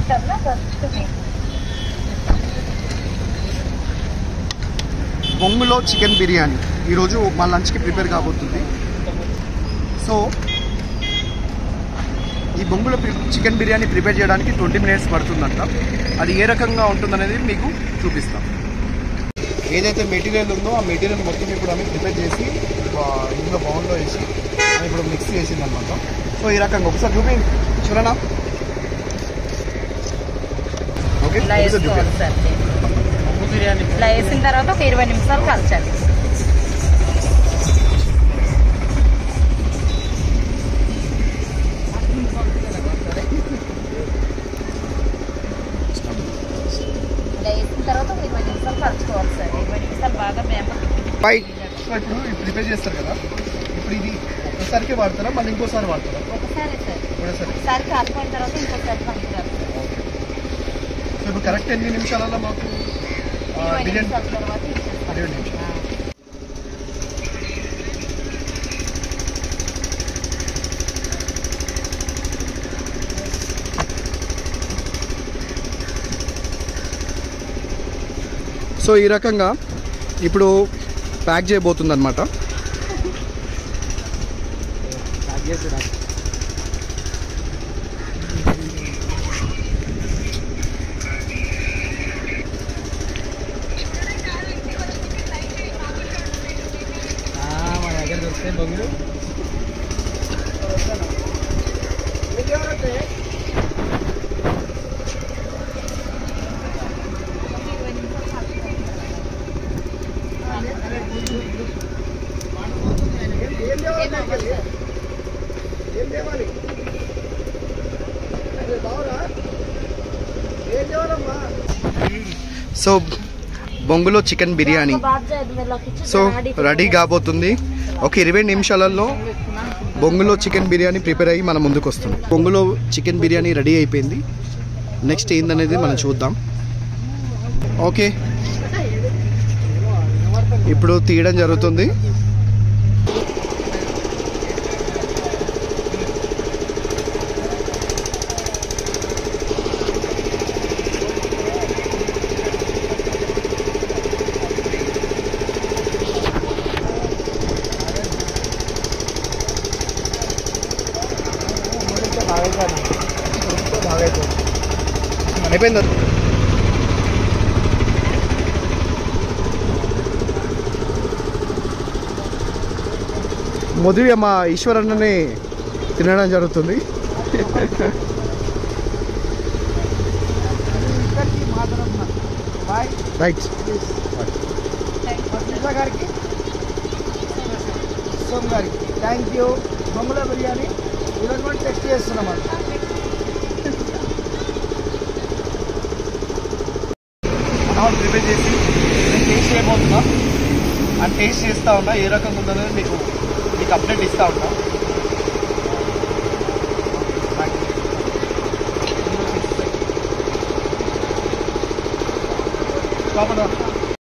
బొంగులో చికెన్ బిర్యానీ ఈరోజు మా లంచ్కి ప్రిపేర్ కాబోతుంది సో ఈ బొంగులో ప్రి- చికెన్ బిర్యానీ ప్రిపేర్ చేయడానికి ట్వంటీ మినిట్స్ పడుతుందంట అది ఏ రకంగా ఉంటుందనేది మీకు చూపిస్తాం ఏదైతే మెటీరియల్ ఉందో ఆ మెటీరియల్ మొత్తం ఇప్పుడు ఆమె ప్రిపేర్ చేసి ఆ, ఇందులో బౌన్లో వేసి ఆమె ఇప్పుడు మిక్స్ చేసింది అనమాట సో ఈ రకంగా ఒకసారి చూపి చూడనా ఓకే ఇలా ఒకసారి చూపి. వేసుకోవాలి సార్ దీన్ని. ఇలా వేసిన తర్వాత ఒక ఇరవై నిమిషాలు కాల్చాలి ఇలా వేసిన తర్వాత ఒక ఇరవై నిమిషాలు కలుచుకోవాలి సార్ ఇరవై నిమిషాలు బాగా మేము బాయ్ సో ఇప్పుడు ఇది ప్రిపేర్ చేస్తారు కదా ఇప్పుడు ఇది ఒక్కసారికే వాడతారా మళ్ళీ ఇంకోసారి వాడతారా ఒకసారి సార్ ఒకసారి ఒకసారి కాలిపోయిన తర్వాత ఇంకోసారి పనికిరాదు సో ఇప్పుడు కరెక్ట్ ఎన్ని నిమిషాలలో మాకు ఆ, ఇరవై బిర్యానీ నిమిషాల తర్వాత ఇచ్చేస్తాం. ఇరవై నిమిషాలు. ఆ. సో ఈ రకంగా ఇప్పుడు ప్యాక్ చేయబోతుంది అనమాట మన దగ్గర దొరికితే బొంగులు సో బొంగులో చికెన్ బిర్యానీ సో రెడీ కాబోతుంది ఒక ఇరవై నిమిషాలలో బొంగులో చికెన్ బిర్యానీ ప్రిపేర్ అయ్యి మన ముందుకు వస్తుంది బొంగులో చికెన్ బిర్యానీ రెడీ అయిపోయింది నెక్స్ట్ ఏందనేది మనం చూద్దాం ఓకే ఇప్పుడు తీయడం జరుగుతుంది అయిపోయింది మొదటి మా ఈశ్వరన్నని తినడం జరుగుతుంది బాయ్ రైట్ పత్రిక గారికి సోమ్ గారికి థ్యాంక్ యూ బొమ్మల బిర్యానీ ఈరోజు మనం టెస్ట్ చేస్తున్నాం అది మనం ప్రిపేర్ చేసి నేను టేస్ట్ చేయబోతున్నా అండ్ టేస్ట్ చేస్తూ ఉన్నా ఏ రకంగా ఉందనేది మీకు మీకు అప్డేట్ ఇస్తూ ఉంటా కాబట్టి